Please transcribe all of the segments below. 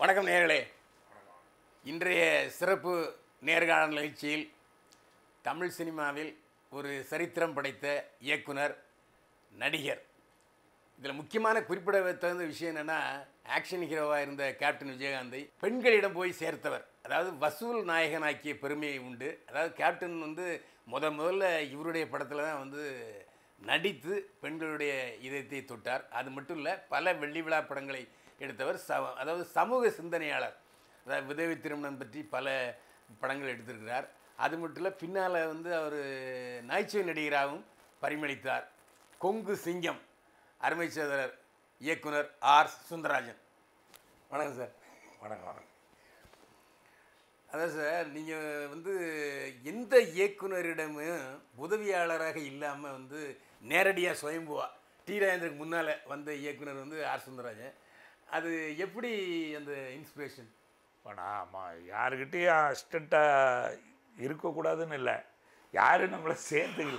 வணக்கம் நேர்களே இன்றைய சிறப்பு நேர்காணல் நிகழ்ச்சியில் தமிழ் சினிமாவில் ஒரு சரித்திரம் படைத்த இயக்குனர் நடிகர் இதில் முக்கியமான குறிப்பிட தகுந்த விஷயம் என்னென்னா ஆக்ஷன் ஹீரோவாக இருந்த கேப்டன் விஜயகாந்தை பெண்களிடம் போய் சேர்த்தவர் அதாவது வசூல் நாயகனாக்கிய பெருமை உண்டு அதாவது கேப்டன் வந்து முத முதல்ல இவருடைய படத்தில் தான் வந்து நடித்து பெண்களுடைய இதயத்தை தொட்டார் அது மட்டும் இல்லை பல வெள்ளி விழா படங்களை எடுத்தவர் ச அதாவது சமூக சிந்தனையாளர் அதாவது விதவை திருமணம் பற்றி பல படங்கள் எடுத்திருக்கிறார் அது மட்டும் இல்லை பின்னால் வந்து அவர் நகைச்சுவை நடிகராகவும் பரிமளித்தார் கொங்கு சிங்கம் அருமை சோதரர் இயக்குனர் ஆர் சுந்தரராஜன் வணக்கம் சார் வணக்கம் வணக்கம் அதான் சார் நீங்கள் வந்து எந்த இயக்குனரிடமும் உதவியாளராக இல்லாமல் வந்து நேரடியாக சுயம்புவா டி ராஜேந்திரனுக்கு முன்னால் வந்த இயக்குனர் வந்து ஆர் சுந்தரராஜன் அது எப்படி அந்த இன்ஸ்பிரேஷன் இப்போ நான் ஆமாம் யாருக்கிட்டேயும் அசிஸ்டண்ட்டாக இருக்கக்கூடாதுன்னு இல்லை யாரும் நம்மளை சேர்த்துக்கல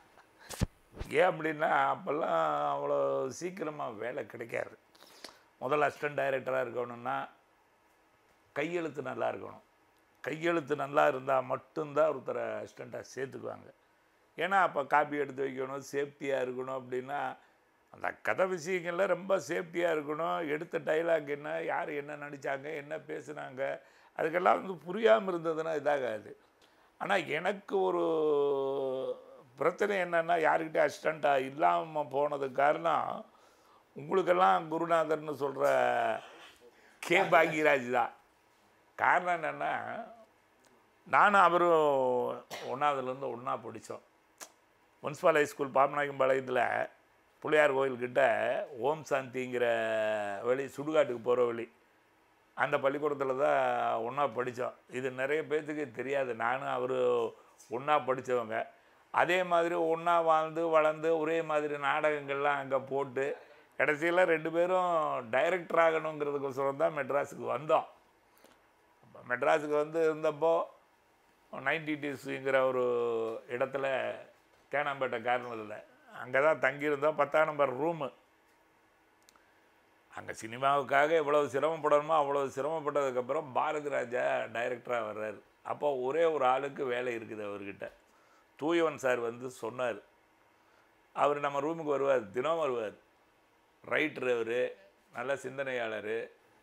ஏன் அப்படின்னா அப்போல்லாம் அவ்வளோ சீக்கிரமாக வேலை கிடைக்காது முதல்ல அசிஸ்டன்ட் டைரக்டராக இருக்கணும்னா கையெழுத்து நல்லா இருக்கணும் கையெழுத்து நல்லா இருந்தால் மட்டும்தான் ஒருத்தரை அசிஸ்டண்ட்டாக சேர்த்துக்குவாங்க ஏன்னா அப்போ காப்பி எடுத்து வைக்கணும் சேஃப்டியாக இருக்கணும் அப்படின்னா அந்த கதை விஷயங்கள்ல ரொம்ப சேஃப்டியாக இருக்கணும் எடுத்த டைலாக் என்ன யார் என்ன நடித்தாங்க என்ன பேசுனாங்க அதுக்கெல்லாம் வந்து புரியாமல் இருந்ததுன்னா இதாகாது ஆனால் எனக்கு ஒரு பிரச்சனை என்னென்னா யாருக்கிட்டே அசிஸ்டண்ட்டாக இல்லாமல் போனதுக்கு காரணம் உங்களுக்கெல்லாம் குருநாதர்னு சொல்கிற கே பாக்யராஜ் தான் காரணம் என்னென்னா நானும் அவரும் ஒன்றாவதுலேருந்து ஒன்றா படித்தோம் முனிசிபல் ஹைஸ்கூல் பாப்பநாயக்கம்பாளையத்தில் பிள்ளையார் கோயில்கிட்ட ஓம் சாந்திங்கிற வழி சுடுகாட்டுக்கு போகிற வழி அந்த பள்ளிக்கூடத்தில் தான் ஒன்றா படித்தோம் இது நிறைய பேர்த்துக்கு தெரியாது நானும் அவர் ஒன்றா படித்தவங்க அதே மாதிரி ஒன்றா வாழ்ந்து வளர்ந்து ஒரே மாதிரி நாடகங்கள்லாம் அங்கே போட்டு கடைசியில் ரெண்டு பேரும் டைரக்டர் ஆகணுங்கிறதுக்கோசரம் தான் மெட்ராஸுக்கு வந்தோம் அப்ப மெட்ராஸுக்கு வந்து இருந்தப்போ நைன்டி டிஸ்ங்கிற ஒரு இடத்துல தேனாம்பேட்டை கார்னரில் அங்கே தான் தங்கியிருந்தோம் பத்தாம் நம்பர் ரூமு அங்கே சினிமாவுக்காக எவ்வளவு சிரமப்படணுமோ அவ்வளோ சிரமப்பட்டதுக்கப்புறம் பாரதி ராஜா டைரக்டராக வர்றாரு அப்போ ஒரே ஒரு ஆளுக்கு வேலை இருக்குது அவர்கிட்ட தூயவன் சார் வந்து சொன்னார் அவர் நம்ம ரூமுக்கு வருவார் தினம் வருவார் ரைட்டர் அவர் நல்ல சிந்தனையாளர்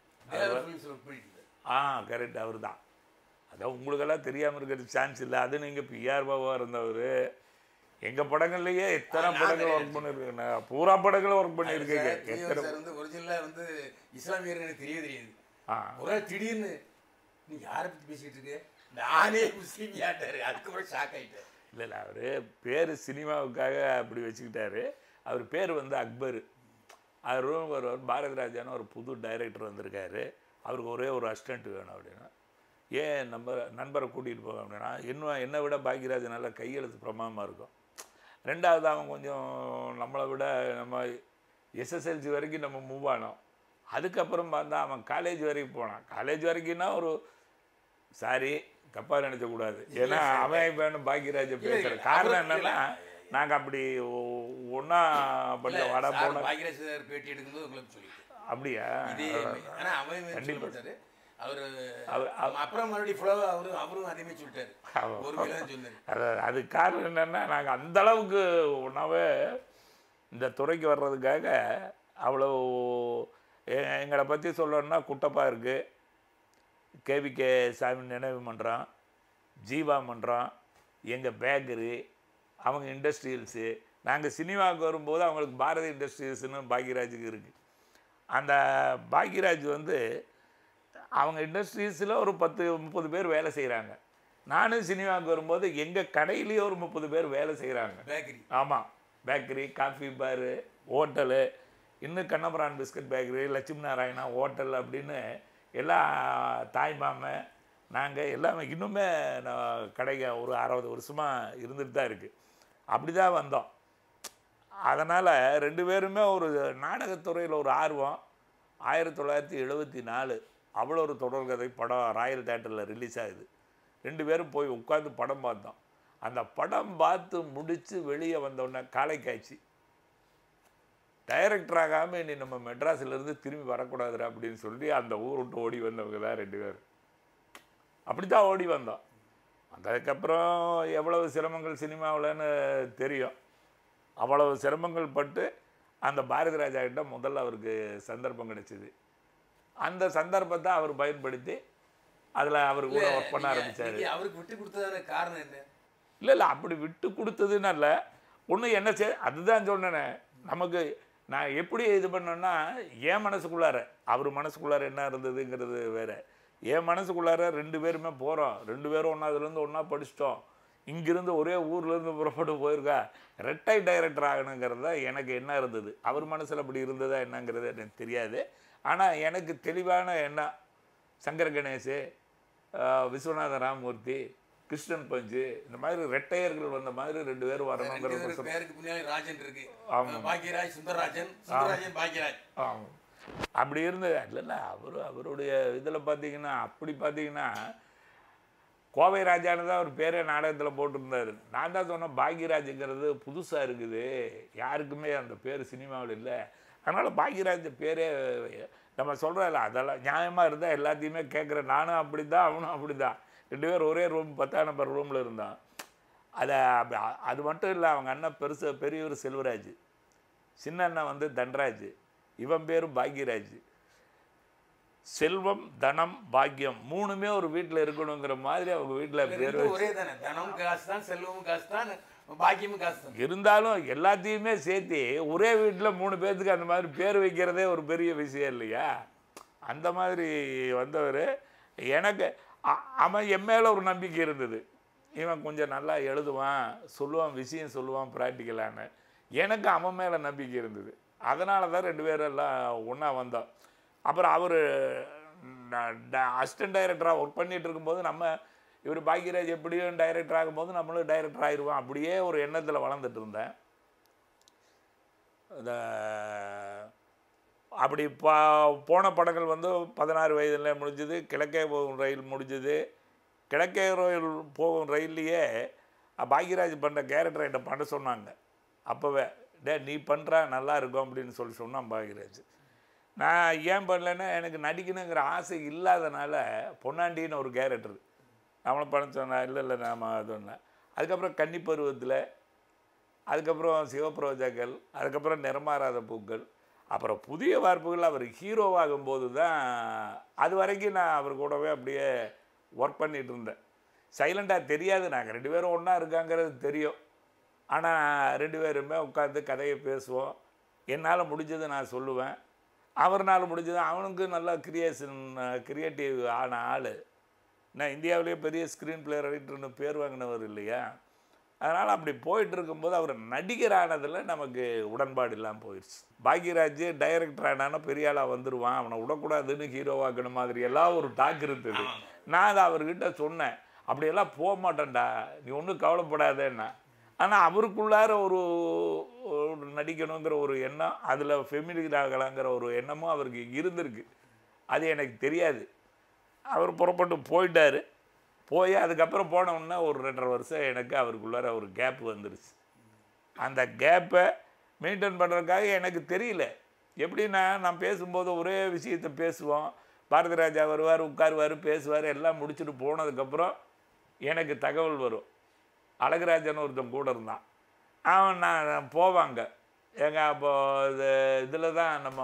ஆ கரெக்ட் அவர் தான் அதான் உங்களுக்கெல்லாம் தெரியாமல் இருக்கிறது சான்ஸ் இல்லை அது நீங்கள் பிஆர் பாபாக இருந்தவர் எங்கள் படங்கள்லேயே எத்தனை நான் படங்கள் நிறைய ஒர்க் பண்ணியிருக்கேன் நான் பூரா படங்களும் ஒர்க் பண்ணியிருக்கீங்க எத்தனை சார் வந்து ஒரிஜினலாக வந்து இஸ்லாமியர் எனக்கு தெரிய தெரியாது ஆ ஒரு நாள் திடீர்னு நீ யாரை பற்றி பேசிகிட்டு இருக்க நானே முஸ்லீம் யாட்டாரு அதுக்கப்புறம் ஷாக் ஆகிட்டேன் இல்லை இல்லை அவர் பேர் சினிமாவுக்காக அப்படி வச்சுக்கிட்டாரு அவர் பேர் வந்து அக்பர் அவர் ரூம் வருவார் பாரதி ராஜான்னு ஒரு புது டைரக்டர் வந்திருக்காரு அவருக்கு ஒரே ஒரு அசிஸ்டண்ட் வேணும் அப்படின்னா ஏன் நம்ம நண்பரை கூட்டிகிட்டு போக அப்படின்னா இன்னும் என்னை விட பாக்யராஜ் நல்ல கையெழுத்து பிரமாதமாக இருக்கும் ரெண்டாவது அவன் கொஞ்சம் நம்மளை விட நம்ம எஸ்எஸ்எல்சி வரைக்கும் நம்ம மூவ் ஆனோம் அதுக்கப்புறம் பார்த்தா அவன் காலேஜ் வரைக்கும் போனான் காலேஜ் வரைக்கும்னா ஒரு சாரி தப்பாக நினைக்கக்கூடாது ஏன்னா அவன் வேணும் பாக்யராஜ பேசுகிற இல்ல, காரணம் அவரு- என்னன்னா நாங்கள் அப்படி ஒன்றா படித்த வட போன பாகிராஜ் சார் பேட்டி எடுக்கும்போது உங்களுக்கு சொல்லிட்டு அப்படியா இதே ஆனா அவன் சொல்ல கண்டிப்பா. மாட்டாரு அவரு அவர்- அப்புறம் மறுபடியும் ஃபுல்லாக அவரும் அவரும் அதே மாதிரி சொல்லிட்டாரு ஆமா. ஒரு வேலை தான் சொன்னாரு அது அது காரணம் என்னென்னா நாங்கள் அந்த அளவுக்கு ஒன்றாவே இந்த துறைக்கு வர்றதுக்காக அவ்வளோ எ- எங்களை பற்றி சொல்லணும்னா குட்டப்பா இருக்குது கேவிகே சாமி நினைவு மன்றம் ஜீவா மன்றம் எங்கள் பேக்கரி அவங்க இண்டஸ்ட்ரியல்ஸு நாங்கள் சினிமாவுக்கு வரும்போது அவங்களுக்கு பாரதி இண்டஸ்ட்ரியல்ஸ்னு பாக்யராஜுக்கு இருக்குது அந்த பாக்யராஜ் வந்து அவங்க இண்டஸ்ட்ரீஸில் ஒரு பத்து முப்பது பேர் வேலை செய்கிறாங்க நானும் சினிமாவுக்கு வரும்போது எங்கள் கடையிலேயே ஒரு முப்பது பேர் வேலை செய்கிறாங்க பேக்கரி ஆமாம் பேக்கரி காஃபி பாரு ஹோட்டலு இன்னும் கண்ணபுரான் biscuit bakery Lakshmi Narayana hotel அப்படின்னு எல்லா தாய்மாம நாங்கள் எல்லாமே இன்னுமே நான் கடைங்க ஒரு அறுபது வருஷமாக இருந்துட்டு தான் இருக்குது அப்படி தான் வந்தோம் அதனால் ரெண்டு பேருமே ஒரு நாடகத்துறையில் ஒரு ஆர்வம் ஆயிரத்தி தொள்ளாயிரத்தி எழுபத்தி நாலு அவ்வளோ ஒரு தொடர்கதை படம் ராயல் தேட்டரில் ரிலீஸ் ஆகுது ரெண்டு பேரும் போய் உட்காந்து படம் பார்த்தோம் அந்த படம் பார்த்து முடித்து வெளியே வந்தோடனே காலை காய்ச்சி டைரக்டர் ஆகாமல் இனி நம்ம மெட்ராஸ்லேருந்து திரும்பி வரக்கூடாதுடா அப்படின்னு சொல்லி அந்த ஊர் விட்டு ஓடி வந்தவங்க தான் ரெண்டு பேர் அப்படி தான் ஓடி வந்தோம் அதுக்கப்புறம் எவ்வளவு சிரமங்கள் சினிமாவில்னு தெரியும் அவ்வளவு சிரமங்கள் பட்டு அந்த பாரதி ராஜா கிட்ட முதல்ல அவருக்கு சந்தர்ப்பம் கிடைச்சிது அந்த சந்தர்ப்பத்தை அவர் பயன்படுத்தி அதில் அவர் கூட ஒர்க் பண்ண நீங்க- ஆரம்பிச்சாரு நீங்க அவருக்கு விட்டு கொடுத்ததான காரணம் என்ன இல்லை இல்லை அப்படி விட்டு கொடுத்ததுன்னு இல்லை ஒன்று என்ன செய் அதுதான் சொன்னேனே நமக்கு நான் எப்படி இது பண்ணேன்னா என் மனசுக்குள்ளார அவர் மனசுக்குள்ளார என்ன இருந்ததுங்கிறது வேற என் மனசுக்குள்ளார ரெண்டு பேருமே போகிறோம் ரெண்டு பேரும் ஒன்றாதுலேருந்து ஒன்றா படிச்சிட்டோம் இங்கிருந்து ஒரே ஊர்லேருந்து புறப்பட்டு போயிருக்கா ரெட்டை டைரக்டர் ஆகணுங்கிறது தான் எனக்கு என்ன இருந்தது அவர் மனசில் அப்படி இருந்ததா என்னங்கிறது எனக்கு தெரியாது ஆனால் எனக்கு தெளிவான எண்ணம் சங்கர கணேஷ் ஆஹ் விஸ்வநாத ராமமூர்த்தி கிருஷ்ணன் பஞ்சு இந்த மாதிரி ரெட்டையர்கள் வந்த மாதிரி ரெண்டு பேரும் ரெண்டு வரணுங்கிறது பேர் பேருக்கு பின்னாடி ராஜன் இருக்கு ஆமா. பாக்கியராஜ் சுந்தரராஜன் சுந்தரராஜன் பாக்கியராஜ் ஆமாம் அப்படி இருந்தது இல்லைல்ல அவர் அவருடைய இதில் பார்த்தீங்கன்னா அப்படி பார்த்தீங்கன்னா கோவை ராஜான்னு தான் அவர் பேரே நாடகத்தில் போட்டிருந்தாரு நான் தான் சொன்னேன் பாக்யராஜுங்கிறது புதுசாக இருக்குது யாருக்குமே அந்த பேர் சினிமாவில் இல்லை அதனால் பாக்யராஜ் பேரே நம்ம சொல்கிறோம்ல அதெல்லாம் நியாயமாக இருந்தால் எல்லாத்தையுமே கேட்குறேன் நானும் அப்படி தான் அவனும் அப்படி தான் ரெண்டு பேரும் ஒரே ரூம் பத்தாம் நம்பர் ரூமில் இருந்தோம் அதை அப்ப- அது மட்டும் இல்லை அவங்க அண்ணன் பெருசு பெரியவர் செல்வராஜ் சின்ன அண்ணன் வந்து தன்ராஜ் இவன் பேரும் பாக்யராஜ் செல்வம் தனம் பாக்கியம் மூணுமே ஒரு வீட்டில் இருக்கணுங்கிற மாதிரி அவங்க வீட்டில் பேர் ரெண்டும் ஒரே தானே தனமும் காசு தான் செல்வமும் காசு தான் பாக்கியமும் காசு தான் இருந்தாலும் எல்லாத்தையுமே சேர்த்து ஒரே வீட்டில் மூணு பேர்த்துக்கு அந்த மாதிரி பேர் வைக்கிறதே ஒரு பெரிய விஷயம் இல்லையா அந்த மாதிரி வந்தவர் எனக்கு அ- அவன் என் மேலே ஒரு நம்பிக்கை இருந்தது இவன் கொஞ்சம் நல்லா எழுதுவான் சொல்லுவான் விஷயம் சொல்லுவான் ப்ராக்டிக்கலான்னு எனக்கு அவன் மேலே நம்பிக்கை இருந்தது அதனால தான் ரெண்டு பேரும் எல்லாம் ஒன்றா வந்தோம் அப்புறம் அவர் அசிஸ்டன்ட் டைரக்டராக ஒர்க் பண்ணிட்டு இருக்கும்போது நம்ம இவர் பாக்யராஜ் எப்படியும் டைரக்டர் ஆகும்போது நம்மளும் டைரக்டர் ஆயிடுவோம் அப்படியே ஒரு எண்ணத்தில் வளர்ந்துட்டு இருந்தேன் இந்த அப்படி பா போன படங்கள் வந்து பதினாறு வயதில் முடிஞ்சது கிழக்கே போகும் ரயில் முடிஞ்சது கிழக்கே ரயில் போகும் ரயில்லையே பாக்யராஜ் பண்ணுற கேரக்டர் என்கிட்ட பண்ண சொன்னாங்க அப்போவே டே நீ பண்ணுறா நல்லா இருக்கும் அப்படின்னு சொல்லி சொன்னான் பாக்யராஜ் நான் ஏன் பண்ணலைன்னா எனக்கு நடிக்கணுங்கிற ஆசை இல்லாதனால பொன்னாண்டின்னு ஒரு கேரக்டர் அவனை பண்ண சொன்னா இல்லை இல்லை நாம அது ஒன்று அதுக்கப்புறம் கன்னி பருவத்தில் அதுக்கப்புறம் சிவப்ரோஜாக்கள் அதுக்கப்புறம் நிறமாறாத பூக்கள் அப்புறம் புதிய வார்ப்புகள் அவர் ஹீரோவாகும்போது தான் அது வரைக்கும் நான் அவர் கூடவே அப்படியே ஒர்க் பண்ணிட்டு இருந்தேன் சைலண்டாக தெரியாது நாங்கள் ரெண்டு பேரும் ஒன்றா இருக்காங்கிறது தெரியும் ஆனால் ரெண்டு பேருமே உட்காந்து கதையை பேசுவோம் என்னால் முடிஞ்சதை நான் சொல்லுவேன் அவர்னால் முடிஞ்சது அவனுக்கு நல்லா கிரியேஷன் கிரியேட்டிவ் ஆன ஆள் நான் இந்தியாவிலேயே பெரிய ஸ்க்ரீன் பிளே ரைட்டர்னு பேர் வாங்கினவர் இல்லையா அதனால் அப்படி போயிட்டு இருக்கும்போது அவர் நடிகர் ஆனதில் நமக்கு உடன்பாடு இல்லாமல் போயிடுச்சு பாக்யராஜ் டைரக்டர் ஆனாலும் பெரிய ஆளாக வந்துடுவான் அவனை விடக்கூடாதுன்னு ஹீரோவாக்கின மாதிரி எல்லாம் ஒரு டாக் இருந்தது நான் அதை அவர்கிட்ட சொன்னேன் அப்படியெல்லாம் போக மாட்டேன்டா நீ ஒன்றும் கவலைப்படாதேன்னா ஆனால் அவருக்குள்ளார ஒரு ஒரு நடிக்கணுங்கிற ஒரு எண்ணம் அதில் ஃபெமிலியர் ஆகலாங்கிற ஒரு எண்ணமும் அவருக்கு இருந்திருக்கு அது எனக்கு தெரியாது அவர் புறப்பட்டு போயிட்டார் போய் அதுக்கப்புறம் போன உடனே ஒரு ரெண்டரை வருஷம் எனக்கு அவருக்குள்ளார ஒரு கேப் வந்துருச்சு அந்த கேப்பை மெயின்டைன் பண்ணுறதுக்காக எனக்கு தெரியல எப்படின்னா நான் பேசும்போது ஒரே விஷயத்தை பேசுவோம் பாரதி ராஜா வருவார் உட்காருவார் பேசுவார் எல்லாம் முடிச்சுட்டு போனதுக்கப்புறம் எனக்கு தகவல் வரும் அழகுராஜன் ஒருத்தன் கூட இருந்தான் அவன் நான் போவாங்க எங்க அப்போ இது இதில் தான் நம்ம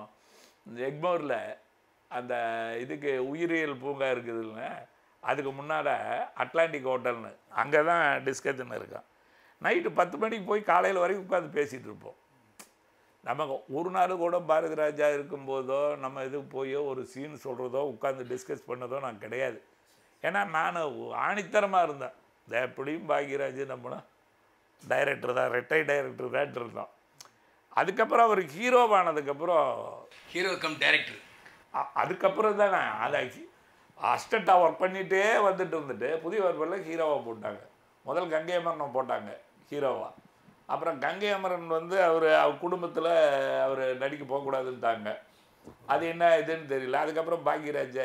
எக்மோரில் அந்த இதுக்கு உயிரியல் பூங்கா இருக்குதுல்ல அதுக்கு முன்னால் அட்லாண்டிக் ஹோட்டல்னு அங்கே தான் டிஸ்கஷன் இருக்கான் நைட்டு பத்து மணிக்கு போய் காலையில் வரைக்கும் உட்காந்து பேசிகிட்டு இருப்போம் நமக்கு ஒரு நாள் கூட பாரதி ராஜா இருக்கும்போதோ நம்ம இதுக்கு போயோ ஒரு சீன் சொல்கிறதோ உட்காந்து டிஸ்கஸ் பண்ணதோ நான் கிடையாது ஏன்னா நான் ஆணித்தரமாக இருந்தேன் இந்த எப்படியும் பாக்யராஜ் நம்மளும் டைரக்டர் தான் ரெட்டை டைரக்டர் தான் இருந்தோம் அதுக்கப்புறம் அவர் ஹீரோவானதுக்கப்புறம் ஹீரோ கம் டைரக்டர் அ- அதுக்கப்புறம் தான் நான் அதை அஸ்டண்ட்டாக ஒர்க் பண்ணிகிட்டே வந்துட்டு இருந்துட்டு புதிய வரப்பில் ஹீரோவாக போட்டாங்க முதல் கங்கை அமரனை போட்டாங்க ஹீரோவா அப்புறம் கங்கை அமரன் வந்து அவர் அவர் குடும்பத்தில் அவர் நடிக்க போகக்கூடாதுன்ட்டாங்க அது என்ன இதுன்னு தெரியல அதுக்கப்புறம் பாக்யராஜ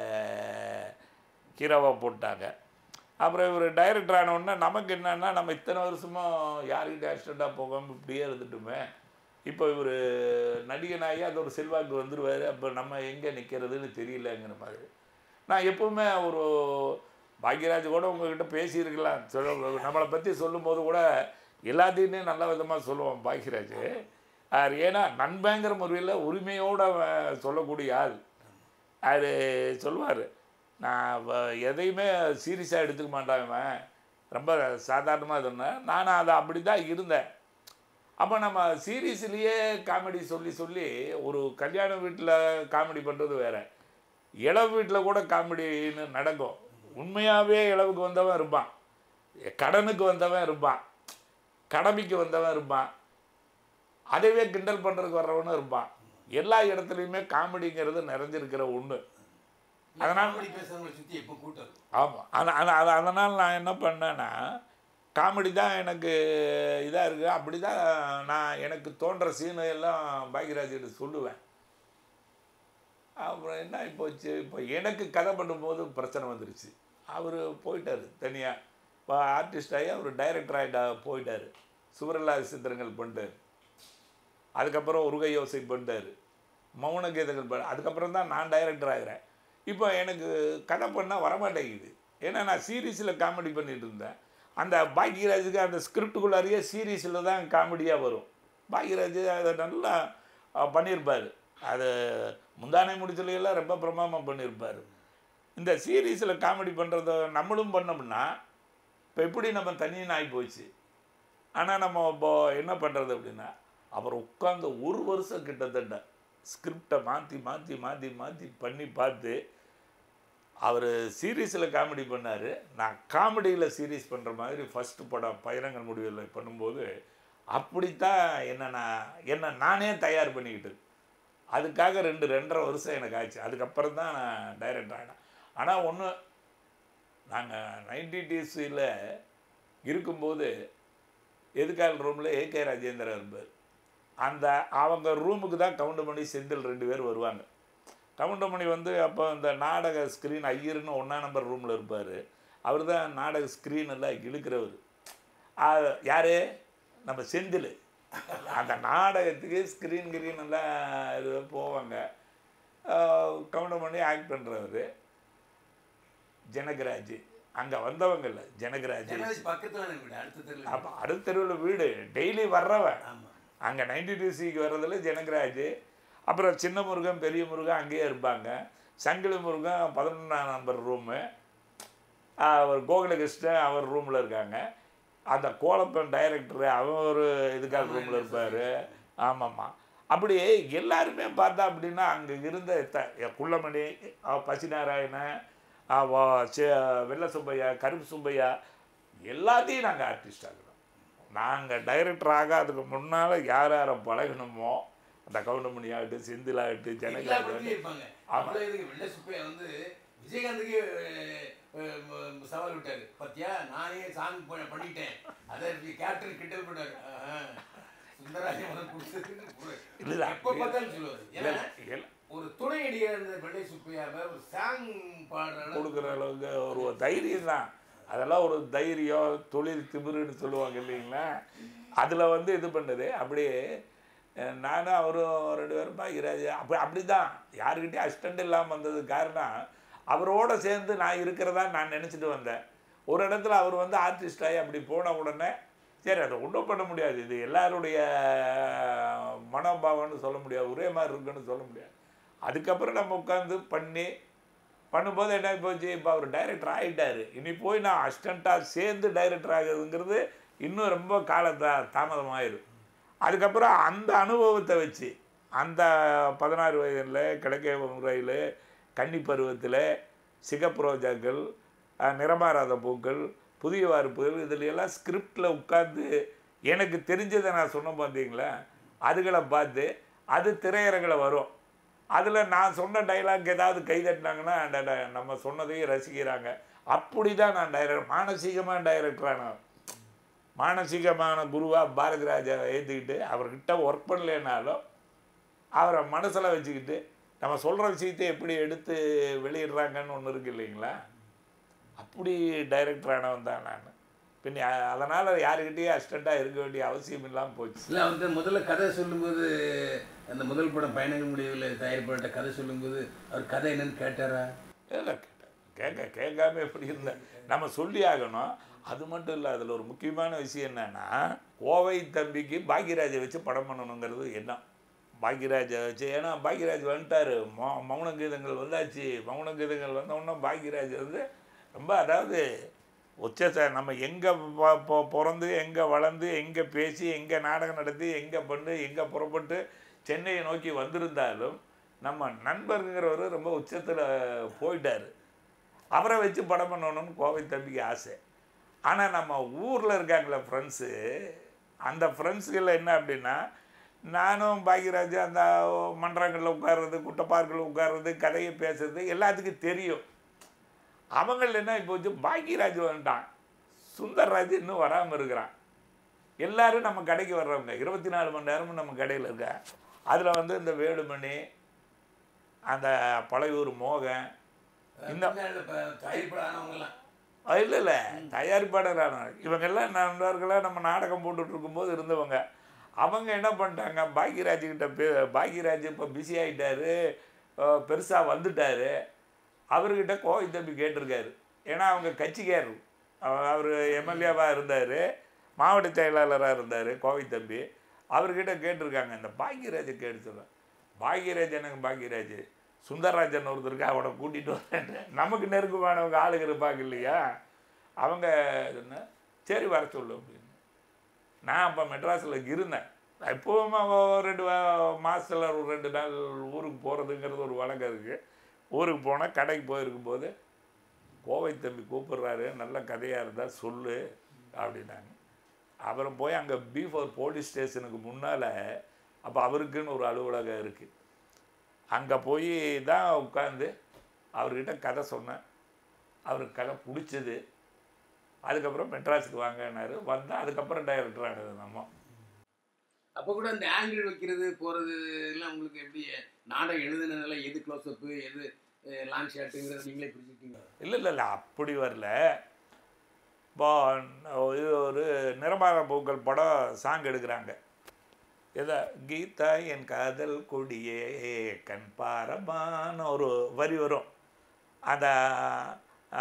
ஹீரோவாக போட்டாங்க அப்புறம் இவர் டைரக்டர் ஆன உடனே நமக்கு என்னன்னா நம்ம இத்தனை வருஷமும் யார்கிட்ட அசிஸ்டண்ட்டாக போகாமல் இப்படியே இருந்துட்டுமே இப்போ இவர் நடிகனாகி அது ஒரு செல்வாக்கு வந்துடுவார் அப்போ நம்ம எங்கே நிற்கிறதுன்னு தெரியலங்கிற மாதிரி நான் எப்பவுமே ஒரு பாக்யராஜ் கூட உங்ககிட்ட பேசியிருக்கலாம் சொல்ல நம்மளை பற்றி சொல்லும்போது கூட எல்லாத்தையுமே நல்ல விதமாக சொல்லுவோம் பாக்யராஜ் அவர் ஏன்னா நண்பங்கிற முறையில் உரிமையோடு அவன் சொல்லக்கூடிய ஆள் அவர் சொல்லுவார் நான் வ- எதையுமே சீரியஸாக எடுத்துக்க மாட்டான் இவன் ரொம்ப சாதாரணமாக இருந்தேன் நானும் அதை அப்படி தான் இருந்தேன் அப்போ நம்ம சீரியஸ்லேயே காமெடி சொல்லி சொல்லி ஒரு கல்யாண வீட்டில் காமெடி பண்ணுறது வேற இளவு வீட்டில் கூட காமெடின்னு நடக்கும் உண்மையாகவே இளவுக்கு வந்தவன் இருப்பான் கடனுக்கு வந்தவன் இருப்பான் கடமைக்கு வந்தவன் இருப்பான் அதைவே கிண்டல் பண்ணுறதுக்கு வர்றவனும் இருப்பான் எல்லா இடத்துலையுமே காமெடிங்கிறது நிறைஞ்சிருக்கிற ஒன்று அதனால- காமெடி பேசுறவங்களை சுத்தி எப்போ கூட்டம் ஆமாம் அது அது அதனால் நான் என்ன பண்ணேன்னா காமெடி தான் எனக்கு இதாக இருக்குது அப்படி தான் நான் எனக்கு தோன்ற சீனை எல்லாம் பாக்யராஜ்கிட்ட சொல்லுவேன் அப்புறம் என்ன போச்சு இப்போ எனக்கு கதை பண்ணும்போது பிரச்சனை வந்துருச்சு அவர் போயிட்டார் தனியாக இப்போ ஆர்டிஸ்ட் ஆகி அவர் டைரக்டர் ஆகிட்டா போயிட்டார் சுவரல்லா சித்திரங்கள் பண்ணிட்டார் அதுக்கப்புறம் உருகை யோசை பண்ணிட்டார் மௌன கீதங்கள் பண்ண அதுக்கப்புறம் தான் நான் டைரக்டர் ஆகிறேன் இப்போ எனக்கு கதை பண்ணால் வரமாட்டேங்குது ஏன்னா நான் சீரீஸில் காமெடி பண்ணிட்டு இருந்தேன் அந்த பாக்யராஜுக்கு அந்த ஸ்கிரிப்டுக்குள்ளாரியே சீரீஸில் தான் காமெடியாக வரும் பாக்யராஜ் அதை நல்லா அஹ், பண்ணியிருப்பார் அது முந்தானை முடிச்சலையெல்லாம் ரொம்ப பிரமாதமாக பண்ணியிருப்பார் இந்த சீரீஸில் காமெடி பண்ணுறத நம்மளும் பண்ணோம்னா இப்போ எப்படி நம்ம தனியாக ஆகி போச்சு ஆனால் நம்ம இப்போ என்ன பண்ணுறது அப்படின்னா அவர் உட்காந்து ஒரு வருஷம் கிட்டத்தட்ட ஸ்கிரிப்டை மாற்றி மாற்றி மாற்றி மாற்றி பண்ணி பார்த்து அவர் சீரீஸில் காமெடி பண்ணார் நான் காமெடியில் சீரீஸ் பண்ணுற மாதிரி ஃபஸ்ட்டு படம் பயிரங்கள் முடிவில் பண்ணும்போது அப்படித்தான் என்ன நான் என்ன நானே தயார் பண்ணிக்கிட்டது அதுக்காக ரெண்டு ரெண்டரை வருஷம் எனக்கு ஆச்சு அதுக்கப்புறம் தான் நான் டைரக்டர் ஆகினேன் ஆனால் ஒன்று நாங்கள் நைன்டி டிஸில் இருக்கும்போது எதுக்கால் ரூமில் ஏகே ராஜேந்திரன் இருப்பார் அந்த அவங்க ரூமுக்கு தான் கவுண்டமணி செந்தில் ரெண்டு பேர் வருவாங்க கவுண்டமணி வந்து அப்போ இந்த நாடக ஸ்க்ரீன் ஐயர்னு ஒன்றா நம்பர் ரூமில் இருப்பார் அவர் தான் நாடக ஸ்க்ரீன் எல்லாம் இழுக்கிறவர் யார் நம்ம செந்தில் அந்த நாடகத்துக்கு ஸ்க்ரீன் கிரீன் எல்லாம் இது போவாங்க கவுண்டமணி ஆக்ட் பண்ணுறவர் ஜனகராஜ் அங்கே வந்தவங்க இல்லை ஜனகராஜ் ஜனவரி பக்கத்துல எனக்கு வீடு அடுத்த தெருவில் அப்போ அடுத்த தெருவில் வீடு டெய்லி வர்றவன் ஆமா அங்கே நைன்டி டூ சிக்கு வர்றதுல ஜனகராஜ் அப்புறம் சின்ன முருகன் பெரிய முருகன் அங்கேயே இருப்பாங்க சங்கிலி முருகன் பதினொன்றாம் நம்பர் ரூமு அவர் கோகுலகிருஷ்ணன் அவர் ரூமில் இருக்காங்க அந்த கோலப்பன் டைரக்டர் அவன் ஒரு இதுக்காக ரூமில் இருப்பார் ஆமாம்மா அப்படி எல்லாருமே பார்த்தா அப்படின்னா அங்கே இருந்த த- குள்ளமணி அஹ் பசிநாராயணன் அஹ் வ- சி- வெள்ளை சுப்பையா கருப்பு சுப்பையா எல்லாத்தையும் நாங்கள் ஆர்டிஸ்ட் ஆகிறோம் நாங்கள் டைரக்டர் ஆகாததுக்கு முன்னால் யார் யாரை பழகணுமோ அந்த கவுண்டமணி ஆகட்டும் செந்தில் ஆகட்டும் எல்லா ஜனகராஜ் படத்துலயும் இருப்பாங்க ஆமா. அவ்வளவு இதுக்கு வெள்ளை சுப்பையா வந்து விஜயகாந்துக்கு அஹ், ம- சவால் விட்டாரு பாத்தியா நானே சாங் பண்ணிட்டேன் அதை கேப்டன் கிண்டல் பண்ணாரு ஆஹ், சுந்தராஜன் முதல் கொடுத்தது இல்ல, எப்ப பார்த்தாலும் சொல்லுவாரு இல்லை ஏன்னா இல்லை ஒரு துணை நடிகர் இருந்த வெள்ளை சுப்பையாவை ஒரு சாங் பாடுற அளவுக்கு கொடுக்குற அளவுக்கு ஒரு தைரியம் தான் அதெல்லாம் ஒரு தைரியம் தொழில் திமிருன்னு சொல்லுவாங்க இல்லைங்களா அதில் வந்து இது பண்ணுது அப்படியே அஹ், நானும் அவரும் ரெண்டு பேரும் பாக்கிறாஜ் அப்படி அப்படி தான் யாருக்கிட்டையும் அசிஸ்டண்ட் இல்லாமல் வந்தது காரணம் அவரோட சேர்ந்து நான் இருக்கிறதா நான் நினச்சிட்டு வந்தேன் ஒரு இடத்துல அவர் வந்து ஆர்டிஸ்ட் ஆகி அப்படி போன உடனே சரி அதை ஒன்றும் பண்ண முடியாது இது எல்லாருடைய மனோபாவம்னு சொல்ல முடியாது ஒரே மாதிரி இருக்குன்னு சொல்ல முடியாது அதுக்கப்புறம் நம்ம உட்காந்து பண்ணி பண்ணும்போது என்ன போச்சு இப்போ அவர் டைரக்டர் ஆகிட்டாரு இனி போய் நான் அசிஸ்டண்ட்டாக சேர்ந்து டைரக்டர் ஆகுதுங்கிறது இன்னும் ரொம்ப காலத்தா தாமதமாயிரும் அதுக்கப்புறம் அந்த அனுபவத்தை வச்சு அந்த பதினாறு வயதில் கிழக்கே முறையில் கன்னி பருவத்தில் சிகப்பு ரோஜாக்கள் அஹ், நிறமாறாத பூக்கள் புதிய வார்ப்புகள் இதுல எல்லாம் ஸ்கிரிப்டில் உட்காந்து எனக்கு தெரிஞ்சதை நான் சொன்னேன் பார்த்தீங்களா அதுகளை பார்த்து அது திரையரங்கில் வரும் அதில் நான் சொன்ன டைலாக் ஏதாவது கை தட்டினாங்கன்னா அடடா, நம்ம சொன்னதையும் ரசிக்கிறாங்க அப்படி தான் நான் டைரக்டர் மானசீகமாக டைரக்டரான மானசீகமான குருவாக பாரதி ராஜா ஏற்றுக்கிட்டு அவர்கிட்ட ஒர்க் பண்ணலைனாலும் அவரை மனசில் வச்சுக்கிட்டு நம்ம சொல்கிற விஷயத்தை எப்படி எடுத்து வெளியிடுறாங்கன்னு ஒன்று இருக்கு இல்லைங்களா அப்படி டைரக்டர் ஆனவன் தான் நான் பின்ன அதனால் யாருக்கிட்டேயும் அசிஸ்டண்ட்டாக இருக்க வேண்டிய அவசியம் இல்லாமல் போச்சு இல்லை அவர்கிட்ட முதல்ல கதை சொல்லும்போது அந்த முதல் படம் பயணங்கள் முடிவில் தயாரிப்பட்ட கதை சொல்லும்போது அவர் கதை என்னன்னு கேட்டாரா இல்லை கேட்க கேட்காம எப்படி இருந்தேன் நம்ம சொல்லி ஆகணும் அது மட்டும் இல்லை அதில் ஒரு முக்கியமான விஷயம் என்னன்னா கோவை தம்பிக்கு பாக்யராஜை வச்சு படம் பண்ணணுங்கிறது என்ன பாக்யராஜை வச்சு ஏன்னா பாக்யராஜ் வந்துட்டார் மௌ மௌன கீதங்கள் வந்தாச்சு மௌன கீதங்கள் வந்தோடனே பாக்யராஜ் வந்து ரொம்ப அதாவது உச்சத்தை நம்ம எங்கே பிறந்து எங்கே வளர்ந்து எங்கே பேசி எங்கே நாடகம் நடத்தி எங்கே பண்ணு எங்கே புறப்பட்டு சென்னையை நோக்கி வந்திருந்தாலும் நம்ம நண்பருங்கிறவர் ரொம்ப உச்சத்தில் போயிட்டார் அவரை வச்சு படம் பண்ணணும்னு கோவை தம்பிக்கு ஆசை ஆனால் நம்ம ஊரில் இருக்காங்களே ஃப்ரெண்ட்ஸு அந்த ஃப்ரெண்ட்ஸுகளில் என்ன அப்படின்னா நானும் பாக்யராஜ் அந்த மன்றங்களில் உட்கார்றது குட்டப்பார்க்கில் உட்கார்றது கதையை பேசுறது எல்லாத்துக்கும் தெரியும் அவங்கள என்ன இப்போ வந்து பாக்யராஜ் வந்துட்டான் சுந்தர்ராஜ் இன்னும் வராமல் இருக்கிறான் எல்லாரும் நம்ம கடைக்கு வர்றவங்க இருபத்தி நாலு மணி நேரமும் நம்ம கடையில் இருக்க அதில் வந்து இந்த வேலுமணி அந்த பழையூர் மோகன் இந்த தயாரிப்பானவங்கலாம் இல்லை இல்லை தயாரிப்பாளரான இவங்கெல்லாம் நண்பர்களாக நம்ம நாடகம் போட்டுட்டு இருக்கும்போது இருந்தவங்க அவங்க என்ன பண்ணிட்டாங்க பாக்யராஜ் கிட்ட பே பாக்யராஜ் இப்போ பிஸி ஆகிட்டாரு பெருசாக வந்துட்டாரு அவர்கிட்ட கோவை தம்பி கேட்டிருக்காரு ஏன்னா அவங்க கட்சிக்கார் அவர் எம்எல்ஏவாக இருந்தார் மாவட்ட செயலாளராக இருந்தார் கோவை தம்பி அவர்கிட்ட கேட்டிருக்காங்க இந்த பாக்யராஜை கேட்டு சொல்ல பாக்யராஜ் எனக்கு பாக்யராஜ் சுந்தரராஜன் ஒருத்தருக்கு அவனை கூட்டிகிட்டு வரேன் நமக்கு நெருக்கமானவங்க ஆளுங்க இருப்பாங்க இல்லையா அவங்க சொன்ன சரி வர சொல்லு அப்படின்னு நான் அப்போ மெட்ராஸில் இருந்தேன் எப்போவுமே ஒரு ரெண்டு வா- மாசத்துல ஒரு ரெண்டு நாள் ஊருக்கு போகிறதுங்கிறது ஒரு வழக்கம் இருக்குது ஊருக்கு போனால் கடைக்கு போயிருக்கும்போது கோவை தம்பி கூப்பிடுறாரு நல்ல கதையாக இருந்தால் சொல்லு அப்படின்னாங்க அப்புறம் போய் அங்கே பீஃபோர் போலீஸ் ஸ்டேஷனுக்கு முன்னால் அப்போ அவருக்குன்னு ஒரு அலுவலகம் இருக்குது அங்கே போய் தான் உட்காந்து அவர்கிட்ட கதை சொன்னேன் அவருக்கு கதை பிடிச்சது அதுக்கப்புறம் மெட்ராஸுக்கு வாங்கினாரு வந்தால் அதுக்கப்புறம் டைரக்டர் ஆனது நம்ம அப்போ கூட அந்த ஆங்கிள் வைக்கிறது போகிறது எல்லாம் உங்களுக்கு எப்படி நாடகம் எழுதுனதுல எது க்ளோஸ்அப்பு எது லாங் ஷாட்டுங்கிறது நீங்களே பிரிச்சுக்கிட்டீங்க இல்லை இல்லை இல்லை அப்படி வரல இப்போ இது ஒரு நிறமாற பூக்கள் படம் சாங் எடுக்கிறாங்க எதா கீதா என் காதல் கொடியே கண் பாரமான ஒரு வரி வரும் அந்த ஆ,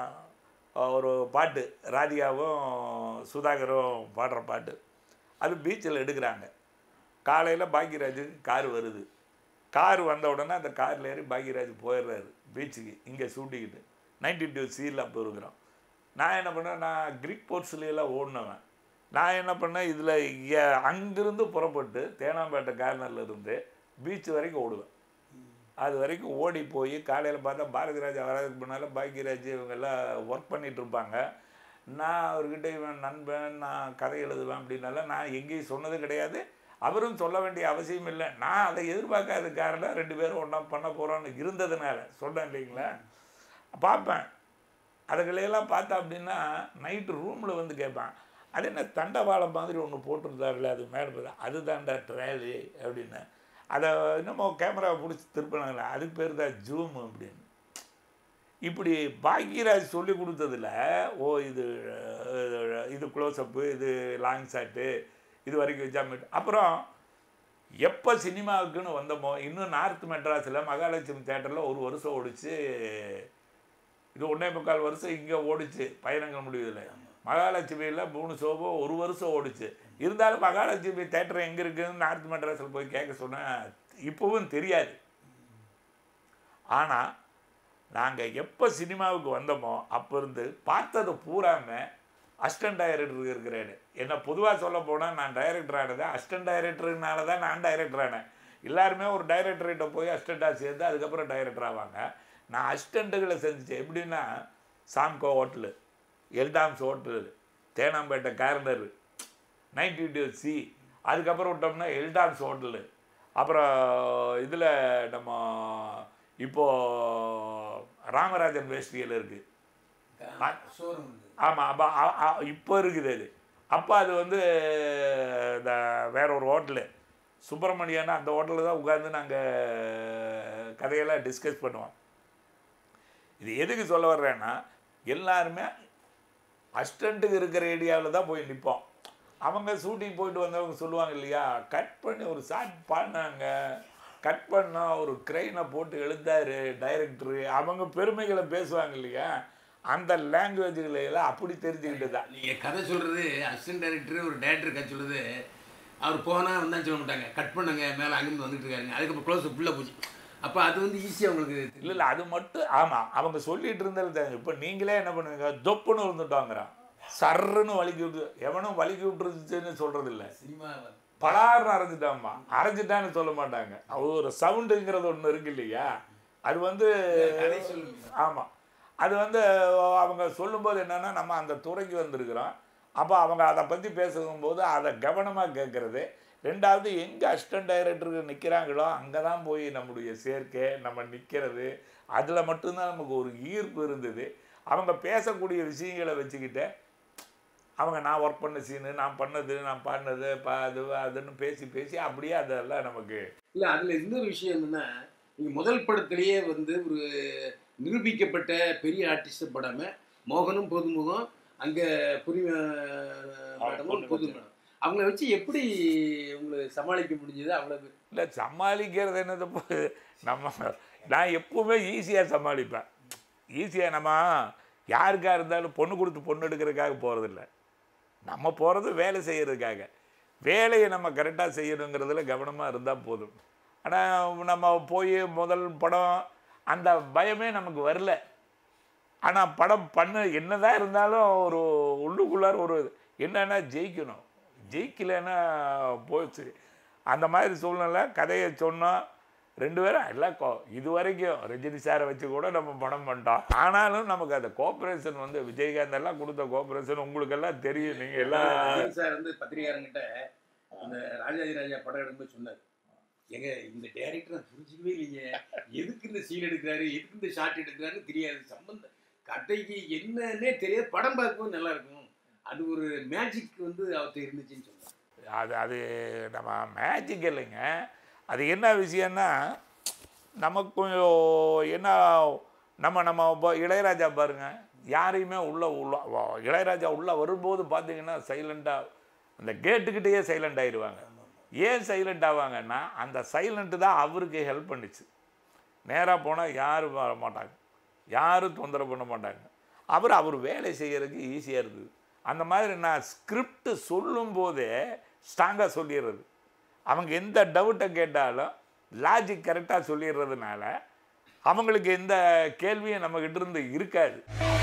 ஒரு பாட்டு ராதிகாவும் சுதாகரும் பாடுற பாட்டு அது பீச்சில் எடுக்கிறாங்க காலையில் பாக்யராஜுக்கு கார் வருது கார் வந்த உடனே அந்த காரில் ஏறி பாக்யராஜ் போயிடுறாரு பீச்சுக்கு இங்கே சூட்டிக்கிட்டு நைன்டி டூ சீரில் அப்போ இருக்கிறோம் நான் என்ன பண்ணேன் நான் கிரிக் போர்ட்ஸ்லாம் ஓடினவன் நான் என்ன பண்ணேன் இதில் அங்கிருந்து புறப்பட்டு தேனாம்பேட்டை கார்னர்ல இருந்து பீச் வரைக்கும் ஓடுவேன் அது வரைக்கும் ஓடி போய் காலையில் பார்த்தா பாரதிராஜா வர்றதுக்கு முன்னால் பாக்யராஜ் இவங்கெல்லாம் ஒர்க் பண்ணிட்டு இருப்பாங்க நான் அவர்கிட்ட இவன் நண்பன் நான் கதை எழுதுவேன் அப்படின்னால நான் எங்கேயும் சொன்னது கிடையாது அவரும் சொல்ல வேண்டிய அவசியம் இல்லை நான் அதை எதிர்பார்க்காத காரணம் ரெண்டு பேரும் ஒன்றா பண்ண போகிறோன்னு இருந்ததுனால சொன்னேன் இல்லைங்களா பார்ப்பேன் அதுகளையெல்லாம் பார்த்தா அப்படின்னா நைட்டு ரூமில் வந்து கேட்பேன் அது என்ன தண்டவாளம் மாதிரி ஒன்று போட்டிருந்தாருல அது மேலே பார்த்தா அதுதான்டா ட்ரேலு அப்படின்னு அதை என்னமோ கேமராவை பிடிச்சி திருப்பினாங்களே அதுக்கு பேர் தான் ஜூம் அப்படின்னு இப்படி பாக்யராஜ் சொல்லி கொடுத்ததுல ஓ இது அஹ், இது க்ளோஸ்அப்பு இது லாங் ஷாட்டு இது வரைக்கும் ஜாமிட் அப்புறம் எப்போ சினிமாவுக்குன்னு வந்தோமோ இன்னும் நார்த் மெட்ராஸில் மகாலட்சுமி தேட்டரில் ஒரு வருஷம் ஓடிச்சு இது ஒன்றே முக்கால் வருஷம் இங்கே ஓடிச்சு பயணங்கள் முடியுதுல மகாலட்சுமியில் மூணு ஷோவோ ஒரு வருஷம் ஓடிச்சு இருந்தாலும் மகாலட்சுமி தேட்டர் எங்கே இருக்குதுன்னு நார்த் மெட்ராஸில் போய் கேட்க சொன்னேன் இப்போவும் தெரியாது ஆனால் நாங்கள் எப்போ சினிமாவுக்கு வந்தோமோ அப்போ இருந்து பார்த்தது பூராம அசிஸ்டன்ட் டைரக்டர் இருக்கிறேன்னு என்ன பொதுவாக சொல்ல போனால் நான் டைரக்டர் ஆனது அசிஸ்டன்ட் டைரக்டர்னால தான் நான் டைரக்டர் ஆனேன் எல்லாருமே ஒரு டைரக்டர்கிட்ட போய் அசிஸ்டண்ட்டாக சேர்ந்து அதுக்கப்புறம் டைரக்டர் ஆவாங்க நான் அசிஸ்டண்ட்டுகளை செஞ்சுச்சேன் எப்படின்னா Samco hotel Eldams hotel Teynampet corner ninety two C அதுக்கப்புறம் விட்டோம்னா எல்டாம்ஸ் ஹோட்டலு அப்புறம் இதில் நம்ம இப்போது ராமராஜன் வேஷ்டியில் இருக்குது ஷோரூம் ஆமாம் அப்போ இப்போ இருக்குது அது அப்போ அது வந்து இந்த வேற ஒரு ஹோட்டலு சுப்பிரமணியன்னா அந்த ஹோட்டலில் தான் உட்காந்து நாங்கள் கதையெல்லாம் டிஸ்கஸ் பண்ணுவோம் இது எதுக்கு சொல்ல வர்றேன்னா எல்லாருமே அசிஸ்டண்ட்டுக்கு இருக்கிற ஏரியாவில் தான் போய் நிற்போம் அவங்க ஷூட்டிங் போயிட்டு வந்தவங்க சொல்லுவாங்க இல்லையா கட் பண்ணி ஒரு ஷாட் பாடினாங்க கட் பண்ணா ஒரு க்ரெயினை போட்டு எழுந்தாரு டைரக்டரு அவங்க பெருமைகளை பேசுவாங்க இல்லையா அந்த லாங்குவேஜ்களை எல்லாம் அப்படி தெரிஞ்சுக்கிட்டு தான் நீங்கள் கதை சொல்கிறது அசிஸ்டன்ட் டைரக்டர் ஒரு டேரக்டர் கதை சொல்கிறது அவர் போனால் வந்தான்னு சொல்ல மாட்டாங்க கட் பண்ணுங்க மேலே அங்கிருந்து வந்துட்டு இருக்காருங்க அதுக்கப்புறம் க்ளோஸ் ஃபுல்லாக போச்சு அப்போ அது வந்து ஈஸியாக உங்களுக்கு இல்லை இல்லை அது மட்டும் ஆமாம் அவங்க சொல்லிட்டு இருந்தாலும் தெரியும் இப்போ நீங்களே என்ன பண்ணுவீங்க தொப்புன்னு இருந்துட்டாங்கிறான் சர்ன்னு வலிக்கி விட்டு எவனும் வலிக்கி விட்டுருச்சுன்னு சொல்கிறது இல்லை சினிமா பலார்னு அரைஞ்சிட்டாம்மா அரைஞ்சிட்டான்னு சொல்ல மாட்டாங்க அது ஒரு சவுண்டுங்கிறது ஒன்று இருக்கு இல்லையா அது வந்து கதை சொல்லுங்க ஆமாம் அது வந்து அவங்க சொல்லும்போது என்னன்னா நம்ம அந்த துறைக்கு வந்திருக்கிறோம் அப்போ அவங்க அதை பற்றி பேசும்போது அதை கவனமாக கேட்குறது ரெண்டாவது எங்கே அசிஸ்டன்ட் டைரக்டருக்கு நிற்கிறாங்களோ அங்கே தான் போய் நம்முடைய சேர்க்கை நம்ம நிற்கிறது அதில் மட்டும்தான் நமக்கு ஒரு ஈர்ப்பு இருந்தது அவங்க பேசக்கூடிய விஷயங்களை வச்சுக்கிட்டு அவங்க நான் ஒர்க் பண்ண சீனு நான் பண்ணது நான் பாடினது ப அது அதுன்னு பேசி பேசி அப்படியே அதெல்லாம் நமக்கு இல்லை அதில் இன்னொரு விஷயம் என்னன்னா நீங்கள் முதல் படத்திலேயே வந்து ஒரு நிரூபிக்கப்பட்ட பெரிய ஆர்டிஸ்ட் படாமல் மோகனும் பொதுமுகம் அங்கே புரிம மேடமும் பொது மேடம் அவங்கள வச்சு எப்படி உங்களை சமாளிக்க முடிஞ்சது அவ்வளவு இல்லை சமாளிக்கிறது என்னது போ- நம்ம நான் எப்பவுமே ஈஸியாக சமாளிப்பேன் ஈஸியாக நம்ம யாருக்கா இருந்தாலும் பொண்ணு கொடுத்து பொண்ணு எடுக்கிறதுக்காக போகிறதில்ல நம்ம போகிறது வேலை செய்கிறதுக்காக வேலையை நம்ம கரெக்டாக செய்யணுங்கிறதுல கவனமாக இருந்தால் போதும் ஆனால் நம்ம போய் முதல் படம் அந்த பயமே நமக்கு வரல ஆனால் படம் பண்ண என்னதான் இருந்தாலும் ஒரு உள்ளுக்குள்ளார ஒரு என்னன்னா ஜெயிக்கணும் ஜெயிக்கலைன்னா போச்சு அந்த மாதிரி சூழ்நிலை கதையை சொன்னோம் ரெண்டு பேரும் எல்லாம் கோ இது வரைக்கும் ரஜினி சாரை வச்சு கூட நம்ம படம் பண்ணிட்டோம் ஆனாலும் நமக்கு அந்த கோஆப்ரேஷன் வந்து விஜயகாந்த் எல்லாம் கொடுத்த கோஆப்ரேஷன் உங்களுக்கெல்லாம் தெரியும் நீங்கள் எல்லாம் விஜய் சார் வந்து பத்திரிகாரங்கிட்ட அந்த ராஜாதி ராஜா படம் எடுக்கும்போது சொன்னார் ஏங்க இந்த டேரக்டர் நான் புரிஞ்சிக்கவே இல்லைங்க எதுக்கு இந்த சீன் எடுக்கிறாரு எதுக்கு இந்த ஷாட் எடுக்கிறாருன்னு தெரியாது சம்பந்தம் கதைக்கு என்னன்னே தெரியாது படம் பார்க்கும்போது நல்லா இருக்கும் அது ஒரு மேஜிக் வந்து அவர்கிட்ட இருந்துச்சுன்னு சொன்னார் அது அது நம்ம மேஜிக் இல்லைங்க அது என்ன விஷயம்னா நமக்கு கொஞ்சம் என்ன நம்ம நம்ம இப்போ இளையராஜா பாருங்க யாரையுமே உள்ள உள்ள வ- இளையராஜா உள்ள வரும்போது பார்த்தீங்கன்னா சைலண்டாக அந்த கேட்டுக்கிட்டேயே சைலண்ட் ஆயிடுவாங்க ஏன் சைலண்ட் ஆவாங்கன்னா அந்த சைலண்ட்டு தான் அவருக்கு ஹெல்ப் பண்ணுச்சு நேராக போனால் யாரும் வர மாட்டாங்க யாரும் தொந்தரவு பண்ண மாட்டாங்க அவர் அவர் வேலை செய்யறதுக்கு ஈஸியாக இருக்குது அந்த மாதிரி நான் ஸ்கிரிப்ட் சொல்லும்போதே ஸ்ட்ராங்காக சொல்லிடுறது அவங்க எந்த டவுட்டை கேட்டாலும் லாஜிக் கரெக்டாக சொல்லிடுறதுனால அவங்களுக்கு எந்த கேள்வியும் நம்மக்கிட்ட இருந்து இருக்காது